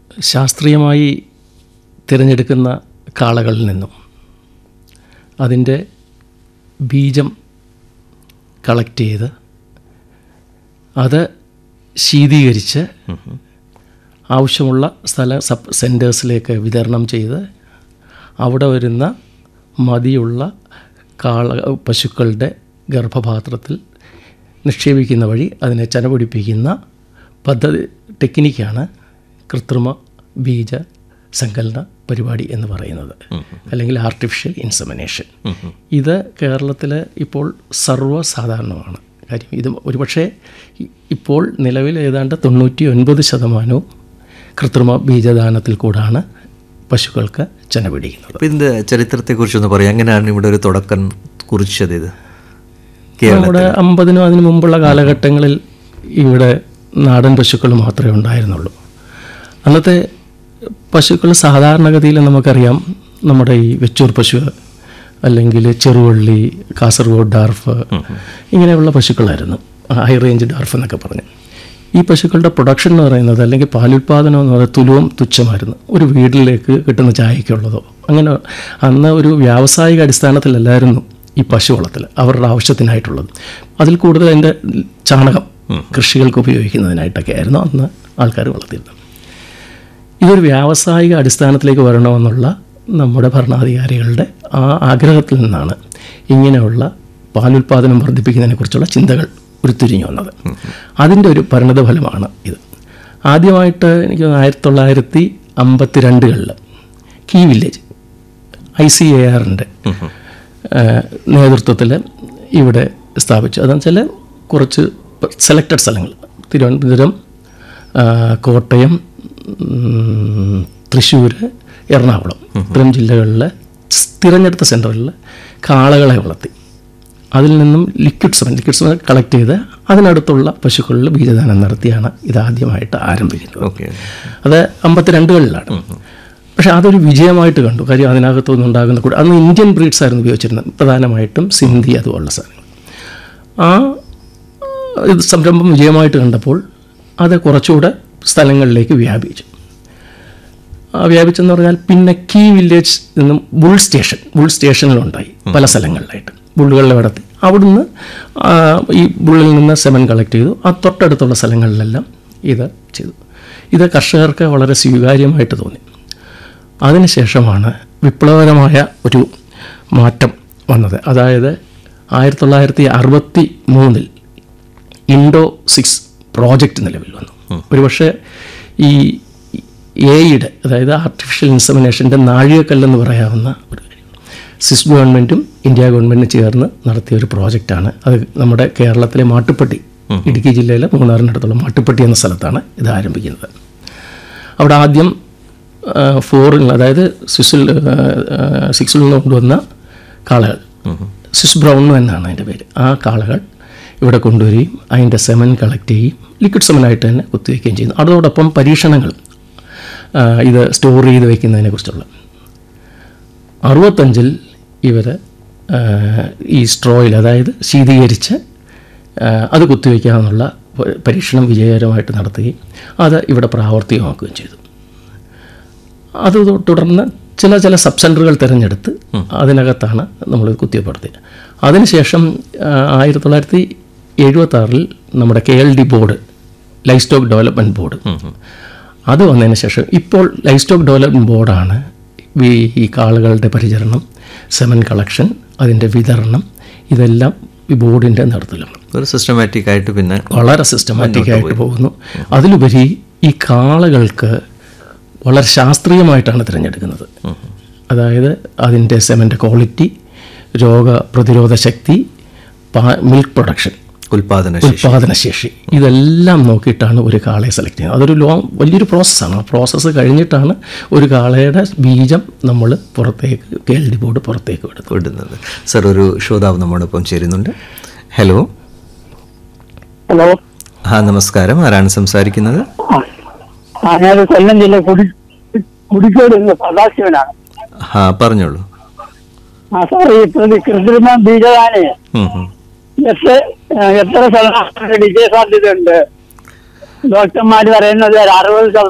ശാസ്ത്രീയമായി തിരഞ്ഞെടുക്കുന്ന കാളകളിൽ നിന്നും അതിൻ്റെ ബീജം കളക്ട് ചെയ്ത് അത് ശീതീകരിച്ച് ആവശ്യമുള്ള സ്ഥല സബ് സെൻറ്റേഴ്സിലേക്ക് വിതരണം ചെയ്ത് അവിടെ വരുന്ന മതിയുള്ള കാള പശുക്കളുടെ ഗർഭപാത്രത്തിൽ നിക്ഷേപിക്കുന്ന വഴി അതിനെ ചനപിടിപ്പിക്കുന്ന പദ്ധതി ടെക്നിക്കാണ് കൃത്രിമ ബീജ സങ്കലന പരിപാടി എന്ന് പറയുന്നത് അല്ലെങ്കിൽ ആർട്ടിഫിഷ്യൽ ഇൻസമിനേഷൻ ഇത് കേരളത്തിൽ ഇപ്പോൾ സർവ്വസാധാരണമാണ് കാര്യം ഇത് ഒരുപക്ഷെ ഇ- ഇപ്പോൾ നിലവിൽ ഏതാണ്ട് തൊണ്ണൂറ്റി ഒൻപത് ശതമാനവും കൃത്രിമ ബീജദാനത്തിൽ കൂടാണ് പശുക്കൾക്ക് ചെന പിടിക്കുന്നത് അപ്പോൾ ഇതിൻ്റെ ചരിത്രത്തെക്കുറിച്ചൊന്ന് പറയാം എങ്ങനെയാണ് ഇവിടെ ഒരു തുടക്കം കുറിച്ചത് ഇത് നമ്മുടെ അമ്പതിനും അതിനു മുമ്പുള്ള കാലഘട്ടങ്ങളിൽ ഇവിടെ നാടൻ പശുക്കൾ മാത്രമേ ഉണ്ടായിരുന്നുള്ളൂ അന്നത്തെ പശുക്കൾ സാധാരണഗതിയിൽ നമുക്കറിയാം നമ്മുടെ ഈ വെച്ചൂർ പശു അല്ലെങ്കിൽ ചെറുവള്ളി കാസർഗോഡ് ഡാർഫ് ഇങ്ങനെയുള്ള പശുക്കളായിരുന്നു ഹൈ റേഞ്ച് ഡാർഫ് എന്നൊക്കെ പറഞ്ഞ് ഈ പശുക്കളുടെ പ്രൊഡക്ഷൻ എന്ന് പറയുന്നത് അല്ലെങ്കിൽ പാലുൽപാദനം എന്ന് പറയുന്നത് തുലവും തുച്ഛമായിരുന്നു ഒരു വീട്ടിലേക്ക് കിട്ടുന്ന ചായക്കുള്ളതോ അങ്ങനെ അന്ന് ഒരു വ്യാവസായിക അടിസ്ഥാനത്തിലല്ലായിരുന്നു ഈ പശു വളർത്തൽ അവരുടെ ആവശ്യത്തിനായിട്ടുള്ളത് അതിൽ കൂടുതൽ അതിൻ്റെ ചാണകം കൃഷികൾക്ക് ഉപയോഗിക്കുന്നതിനായിട്ടൊക്കെ ആയിരുന്നു അന്ന് ആൾക്കാർ വളർത്തിയിരുന്നത് ഇതൊരു വ്യാവസായിക അടിസ്ഥാനത്തിലേക്ക് വരണമെന്നുള്ള നമ്മുടെ ഭരണാധികാരികളുടെ ആ ആഗ്രഹത്തിൽ നിന്നാണ് ഇങ്ങനെയുള്ള പാലുൽപാദനം വർദ്ധിപ്പിക്കുന്നതിനെക്കുറിച്ചുള്ള ചിന്തകൾ ഉരുത്തിരിഞ്ഞു വന്നത് അതിൻ്റെ ഒരു പരിണതഫലമാണ് ഇത് ആദ്യമായിട്ട് എനിക്ക് തോന്നുന്നു ആയിരത്തി തൊള്ളായിരത്തി അമ്പത്തി രണ്ടുകളിൽ key village I C A ആറിൻ്റെ നേതൃത്വത്തിൽ ഇവിടെ സ്ഥാപിച്ചു അതെന്ന് വെച്ചാൽ കുറച്ച് സെലക്റ്റഡ് സ്ഥലങ്ങൾ തിരുവനന്തപുരം ആ, കോട്ടയം ഉം, തൃശ്ശൂർ എറണാകുളം ഇത്തരം ജില്ലകളിലെ സ് തിരഞ്ഞെടുത്ത സെൻറ്ററുകളിൽ കാളകളെ വളർത്തി അതിൽ നിന്നും liquid semen liquid semen collect ചെയ്ത് അതിനടുത്തുള്ള പശുക്കളിൽ ബീജദാനം നടത്തിയാണ് ഇതാദ്യമായിട്ട് ആരംഭിക്കുന്നത് ഓക്കെ അത് അമ്പത്തിരണ്ടുകളിലാണ് പക്ഷേ അതൊരു വിജയമായിട്ട് കണ്ടു കാര്യം അതിനകത്തുനിന്ന് ഉണ്ടാകുന്ന കൂടെ അന്ന് ഇന്ത്യൻ ബ്രീഡ്സ് ആയിരുന്നു ഉപയോഗിച്ചിരുന്നത് പ്രധാനമായിട്ടും സിന്ധി അതുപോലുള്ള സാധനങ്ങൾ ആ ഇത് സംരംഭം വിജയമായിട്ട് കണ്ടപ്പോൾ അത് കുറച്ചുകൂടെ സ്ഥലങ്ങളിലേക്ക് വ്യാപിച്ചു ആ വ്യാപിച്ചെന്ന് പറഞ്ഞാൽ പിന്നെ കീ വില്ലേജ് നിന്നും ബുൾ സ്റ്റേഷൻ ബുൾ സ്റ്റേഷനിലുണ്ടായി പല സ്ഥലങ്ങളിലായിട്ട് ബുള്ളുകളിൽ നടത്തി അവിടുന്ന് ആ, ഈ ബുള്ളിൽ നിന്ന് സെമൻ കളക്ട് ചെയ്തു ആ തൊട്ടടുത്തുള്ള സ്ഥലങ്ങളിലെല്ലാം ഇത് ചെയ്തു ഇത് കർഷകർക്ക് വളരെ സ്വീകാര്യമായിട്ട് തോന്നി അതിനുശേഷമാണ് വിപ്ലവകരമായ ഒരു മാറ്റം വന്നത് അതായത് ആയിരത്തി തൊള്ളായിരത്തി അറുപത്തി മൂന്നിൽ ഇൻഡോ സിക്സ് പ്രോജക്റ്റ് നിലവിൽ വന്നു ഒരുപക്ഷെ ഈ എയുടെ അതായത് ആർട്ടിഫിഷ്യൽ ഇൻസമിനേഷൻ്റെ നാഴികക്കല്ലെന്ന് പറയാവുന്ന ഒരു കാര്യം സിസ് ഗവൺമെൻറ്റും ഇന്ത്യ ഗവൺമെൻറ്റും ചേർന്ന് നടത്തിയ ഒരു പ്രോജക്റ്റാണ് അത് നമ്മുടെ കേരളത്തിലെ മാട്ടുപ്പെട്ടി ഇടുക്കി ജില്ലയിലെ മൂന്നാറിനടുത്തുള്ള മാട്ടുപ്പെട്ടി എന്ന സ്ഥലത്താണ് ഇത് ആരംഭിക്കുന്നത് അവിടെ ആദ്യം ആ, ഫോറിൽ അതായത് സ്വിസിൽ ആ, ആ, സിക്സിൽ നിന്ന് കൊണ്ടുവന്ന കാളകൾ സ്വിസ് ബ്രൗൺ എന്നാണ് അതിൻ്റെ പേര് ആ കാളകൾ ഇവിടെ കൊണ്ടുവരികയും അതിൻ്റെ സെമൻ കളക്ട് ചെയ്യുകയും ലിക്വിഡ് സെമനായിട്ട് തന്നെ കുത്തിവെക്കുകയും ചെയ്യുന്നു അതോടൊപ്പം പരീക്ഷണങ്ങൾ ആ, ഇത് സ്റ്റോർ ചെയ്ത് വയ്ക്കുന്നതിനെ കുറിച്ചുള്ള അറുപത്തഞ്ചിൽ ഇവർ ഈ സ്ട്രോയിൽ അതായത് ശീതീകരിച്ച് ആ, അത് കുത്തിവെക്കാമെന്നുള്ള പ- പരീക്ഷണം വിജയകരമായിട്ട് നടത്തുകയും അത് ഇവിടെ പ്രാവർത്തികമാക്കുകയും ചെയ്തു അത് തു- തുടർന്ന് ചില ചില സബ് സെൻറ്ററുകൾ തിരഞ്ഞെടുത്ത് അതിനകത്താണ് നമ്മൾ കുത്തിവെപ്പെടുത്തിയത് അതിനുശേഷം ആ, ആയിരത്തി തൊള്ളായിരത്തി എഴുപത്തി ആറിൽ നമ്മുടെ K L D board livestock development board അത് വന്നതിന് ശേഷം ഇപ്പോൾ ലൈഫ് സ്റ്റോക്ക് ഡെവലപ്മെൻറ്റ് ബോർഡാണ് ഈ ഈ കാളുകളുടെ പരിചരണം സെമൻ കളക്ഷൻ അതിൻ്റെ വിതരണം ഇതെല്ലാം ഈ ബോർഡിൻ്റെ നേതൃത്വത്തിലാണ് ഒരു സിസ്റ്റമാറ്റിക് ആയിട്ട് പിന്നെ വളരെ സിസ്റ്റമാറ്റിക് ആയിട്ട് പോകുന്നു അതിലുപരി ഈ കാളകൾക്ക് വളരെ ശാസ്ത്രീയമായിട്ടാണ് തിരഞ്ഞെടുക്കുന്നത് അതായത് അതിൻ്റെ സെമൻ്റെ ക്വാളിറ്റി രോഗപ്രതിരോധ ശക്തി മിൽക്ക് പ്രൊഡക്ഷൻ ഉൽപാദന ഉൽപാദനശേഷി ഇതെല്ലാം നോക്കിയിട്ടാണ് ഒരു കാളയെ സെലക്ട് ചെയ്യുന്നത് അതൊരു ലോങ് വലിയൊരു പ്രോസസ്സാണ് ആ പ്രോസസ്സ് കഴിഞ്ഞിട്ടാണ് ഒരു കാളയുടെ ബീജം നമ്മൾ പുറത്തേക്ക് കെ എൽ ഡി ബോർഡ് പുറത്തേക്ക് വിടുന്നത് വിടുന്നത് സർ ഒരു ശ്രോതാവ് നമ്മോടൊപ്പം ചേരുന്നുണ്ട് ഹലോ ഹലോ ആ നമസ്കാരം ആരാണ് സംസാരിക്കുന്നത് ആ ആ, ഞാൻ കൊല്ലം ജില്ല കുടി കുടിക്കോട് നിന്ന് സദാശിവനാണ് ആ പറഞ്ഞോളൂ ആ സാർ ഈ കൃ- കൃത്രിമ ബീജദാനെ ഉം, ഉം. എത്ര എത്ര ശതമാനം വിജയ സാധ്യതയുണ്ട് ഡോക്ടർമാർ പറയുന്നത് ഒരു അറുപത് ശതമാനം